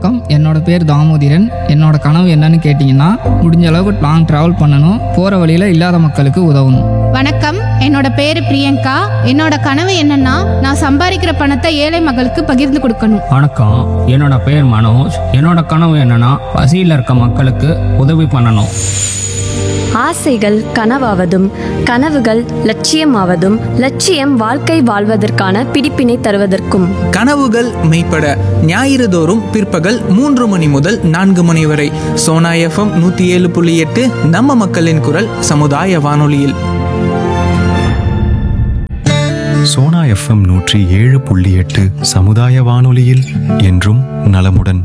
வணக்கம் என்னோட பேர் தாமோதிரன் என்னோட கனவு என்னன்னு கேட்டிங்கன்னா முடிஞ்ச அளவுக்கு லாங் ட்ராவல் பண்ணணும் போகிற வழியில் இல்லாத மக்களுக்கு உதவணும் வணக்கம் என்னோட பேரு பிரியங்கா என்னோட கனவு என்னன்னா நான் சம்பாதிக்கிற பணத்தை ஏழை மக்களுக்கு பகிர்ந்து கொடுக்கணும் வணக்கம் என்னோட பேர் மனோஜ் என்னோட கனவு என்னன்னா பசியில் இருக்க மக்களுக்கு உதவி பண்ணணும் ஆசைகள் கனவாவதும் கனவுகள் லட்சியமாவதும் லட்சியம் வாழ்க்கை வாழ்வதற்கான பிடிப்பினை தருவதற்கும் கனவுகள் மெய்ப்பட ஞாயிறு தோறும் பிற்பகல் மூன்று மணி முதல் நான்கு மணி வரை சோனா எஃப்எம் நூற்றி ஏழு புள்ளி எட்டு நம்ம மக்களின் குரல் சமுதாய வானொலியில் சோனா எஃப்எம் நூற்றி ஏழு புள்ளி எட்டு சமுதாய வானொலியில் என்றும் நலமுடன்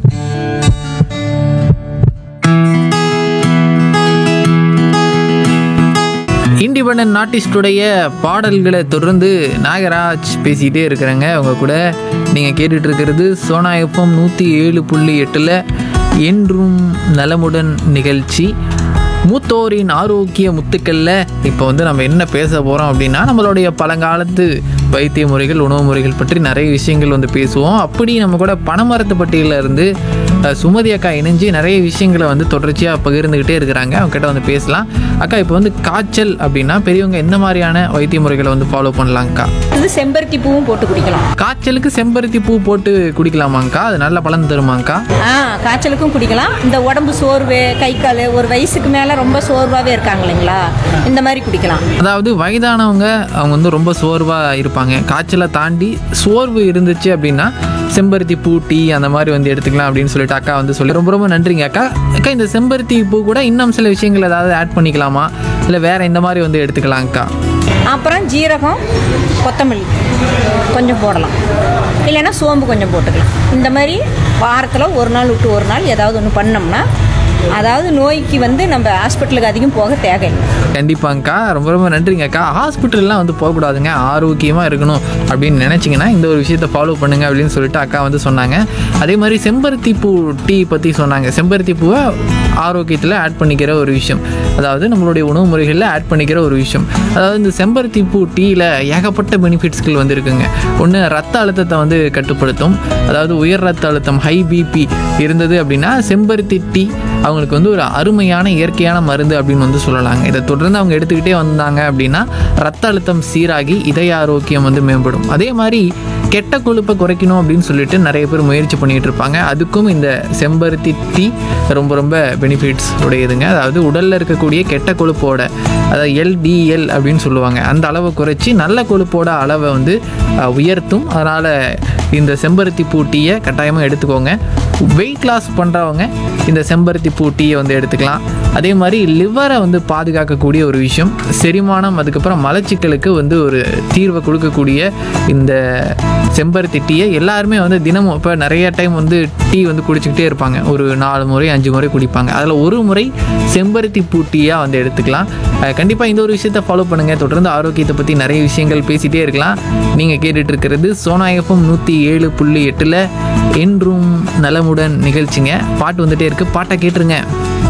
இண்டிபெண்ட் ஆர்டிஸ்டுடைய பாடல்களை தொடர்ந்து நாகராஜ் பேசிகிட்டே இருக்கிறேங்க அவங்க கூட நீங்கள் கேட்டுட்டு இருக்கிறது சோனா எஃப்எம் நூற்றி ஏழு புள்ளி எட்டில் என்றும் நலமுடன் நிகழ்ச்சி மூத்தோரின் ஆரோக்கிய முத்துக்களில் இப்போ வந்து நம்ம என்ன பேச போகிறோம் அப்படின்னா நம்மளுடைய பழங்காலத்து வைத்திய முறைகள் உணவு முறைகள் பற்றி நிறைய விஷயங்கள் வந்து பேசுவோம் அப்படி நம்ம கூட பனைமரத்து பட்டியலில் இருந்து அஹ், சுமதி அக்கா இணைஞ்சு நிறைய விஷயங்களை வந்து தொடர்ச்சியாக பகிர்ந்துக்கிட்டே இருக்கிறாங்க அவங்க கிட்ட வந்து பேசலாம் அக்கா இப்போ வந்து காய்ச்சல் அப்படின்னா பெரியவங்க எந்த மாதிரியான வைத்திய முறைகளை வந்து ஃபாலோ பண்ணலாங்க்கா இது செம்பருத்தி பூவும் போட்டு குடிக்கலாம் காய்ச்சலுக்கு செம்பருத்தி பூ போட்டு குடிக்கலாமாங்க்கா அது நல்ல பலன் தருமாங்க்கா ஆ காய்ச்சலுக்கும் குடிக்கலாம் இந்த உடம்பு சோர்வு கை கால் ஒரு வயசுக்கு மேலே ரொம்ப சோர்வாகவே இருக்காங்க இல்லைங்களா இந்த மாதிரி குடிக்கலாம் அதாவது வயதானவங்க அவங்க வந்து ரொம்ப சோர்வாக இருப்பாங்க காய்ச்சலை தாண்டி சோர்வு இருந்துச்சு அப்படின்னா செம்பருத்தி பூ டீ அந்த மாதிரி வந்து எடுத்துக்கலாம் அப்படின்னு சொல்லிட்டு அக்கா வந்து சொல்லி ரொம்ப ரொம்ப நன்றிங்க அக்கா அக்கா இந்த செம்பருத்தி பூ கூட இன்னும் சில விஷயங்கள் ஏதாவது ஆட் பண்ணிக்கலாமா இல்லை வேற இந்த மாதிரி வந்து எடுத்துக்கலாம் அக்கா அப்புறம் ஜீரகம் கொத்தமல்லி கொஞ்சம் போடலாம் இல்லைன்னா சோம்பு கொஞ்சம் போட்டுக்கலாம் இந்த மாதிரி வாரத்தில் ஒரு நாள் விட்டு ஒரு நாள் ஏதாவது ஒன்று பண்ணோம்னா அதாவது நோய்க்கு வந்து நம்ம ஹாஸ்பிட்டலுக்கு அதிகம் போக தேவையில்லை கண்டிப்பாங்க்கா ரொம்ப ரொம்ப நன்றிங்க அக்கா ஹாஸ்பிட்டல்லாம் வந்து போகக்கூடாதுங்க ஆரோக்கியமாக இருக்கணும் அப்படின்னு நினச்சிங்கன்னா இந்த ஒரு விஷயத்தை ஃபாலோ பண்ணுங்க அப்படின்னு சொல்லிட்டு அக்கா வந்து சொன்னாங்க அதே மாதிரி செம்பருத்தி பூ டீ பற்றி சொன்னாங்க செம்பருத்தி பூவை ஆரோக்கியத்தில் ஆட் பண்ணிக்கிற ஒரு விஷயம் அதாவது நம்மளுடைய உணவு முறைகளில் ஆட் பண்ணிக்கிற ஒரு விஷயம் அதாவது இந்த செம்பருத்தி பூ டீயில் ஏகப்பட்ட பெனிஃபிட்ஸ்கள் வந்து இருக்குங்க ஒன்று ரத்த அழுத்தத்தை வந்து கட்டுப்படுத்தும் அதாவது உயர் ரத்த அழுத்தம் ஹை பிபி இருந்தது அப்படின்னா செம்பருத்தி டீ அவங்களுக்கு வந்து ஒரு அருமையான இயற்கையான மருந்து அப்படின்னு வந்து சொல்லலாங்க இதை தொடர்ந்து அவங்க எடுத்துக்கிட்டே வந்தாங்க அப்படின்னா ரத்த அழுத்தம் சீராகி இதய ஆரோக்கியம் வந்து மேம்படும் அதே மாதிரி கெட்ட கொழுப்பை குறைக்கணும் அப்படின்னு சொல்லிட்டு நிறைய பேர் முயற்சி பண்ணிட்டு இருப்பாங்க அதுக்கும் இந்த செம்பருத்தி டீ ரொம்ப ரொம்ப பெனிஃபிட்ஸ் உடையதுங்க அதாவது உடலில் இருக்கக்கூடிய கெட்ட கொழுப்போட அதாவது எல்டிஎல் அப்படின்னு சொல்லுவாங்க அந்த அளவை குறைச்சி நல்ல கொழுப்போட அளவை வந்து அஹ், உயர்த்தும் அதனால் இந்த செம்பருத்தி பூ டீயை கட்டாயமாக எடுத்துக்கோங்க வெயிட் லாஸ் பண்ணுறவங்க இந்த செம்பருத்தி பூ டீயை வந்து எடுத்துக்கலாம் அதே மாதிரி லிவரை வந்து பாதுகாக்கக்கூடிய ஒரு விஷயம் செரிமானம் அதுக்கப்புறம் மலச்சிக்கலுக்கு வந்து ஒரு தீர்வை கொடுக்கக்கூடிய இந்த செம்பருத்தி டீயை எல்லாருமே வந்து தினமும் இப்போ நிறைய டைம் வந்து டீ வந்து குடிச்சிக்கிட்டே இருப்பாங்க ஒரு நாலு முறை அஞ்சு முறை குடிப்பாங்க அதில் ஒரு முறை செம்பருத்தி பூ டீயாக வந்து எடுத்துக்கலாம் கண்டிப்பாக இந்த ஒரு விஷயத்தை ஃபாலோ பண்ணுங்கள் தொடர்ந்து ஆரோக்கியத்தை பற்றி நிறைய விஷயங்கள் பேசிகிட்டே இருக்கலாம் நீங்கள் கேட்டுட்டு இருக்கிறது சோனா எஃப்எம் நூற்றி ஏழு புள்ளி எட்டில் என்றும் நலமுடன் நிகழ்ச்சிங்க பாட்டு வந்துட்டே இருக்கு பாட்டை கேட்டுருங்க